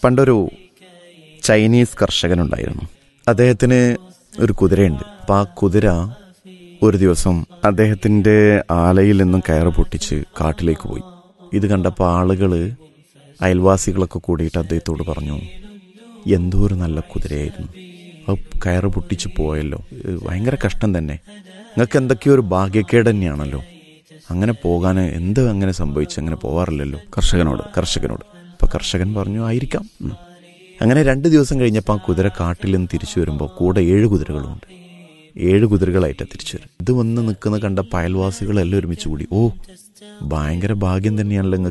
പണ്ടൊരു ചൈനീസ് കർഷകനുണ്ടായിരുന്നു അദ്ദേഹത്തിന് ഒരു കുതിരയുണ്ട് അപ്പം ആ കുതിര ഒരു ദിവസം അദ്ദേഹത്തിൻ്റെ ആലയിൽ നിന്നും കയറ് പൊട്ടിച്ച് കാട്ടിലേക്ക് പോയി ഇത് കണ്ടപ്പോൾ ആളുകൾ അയൽവാസികളൊക്കെ കൂടിയിട്ട് അദ്ദേഹത്തോട് പറഞ്ഞു എന്തോ ഒരു നല്ല കുതിരയായിരുന്നു അത് കയറ് പൊട്ടിച്ച് പോയല്ലോ ഇത് ഭയങ്കര കഷ്ടം തന്നെ നിങ്ങൾക്ക് എന്തൊക്കെയോ ഒരു ഭാഗ്യക്കേട് തന്നെയാണല്ലോ അങ്ങനെ പോകാൻ എന്ത് അങ്ങനെ സംഭവിച്ചു അങ്ങനെ പോവാറില്ലല്ലോ കർഷകനോട് കർഷകനോട് അപ്പൊ കർഷകൻ പറഞ്ഞു ആയിരിക്കാം ഉം. അങ്ങനെ രണ്ട് ദിവസം കഴിഞ്ഞപ്പോൾ ആ കുതിര കാട്ടിൽ നിന്ന് തിരിച്ചു വരുമ്പോൾ കൂടെ ഏഴ് കുതിരകളുമുണ്ട് ഏഴ് കുതിരകളായിട്ടാണ് തിരിച്ചു വരും ഇത് വന്ന് നിൽക്കുന്ന കണ്ട അയൽവാസികളെല്ലാം ഒരുമിച്ച് കൂടി ഓ ഭയങ്കര ഭാഗ്യം തന്നെയാണല്ലോ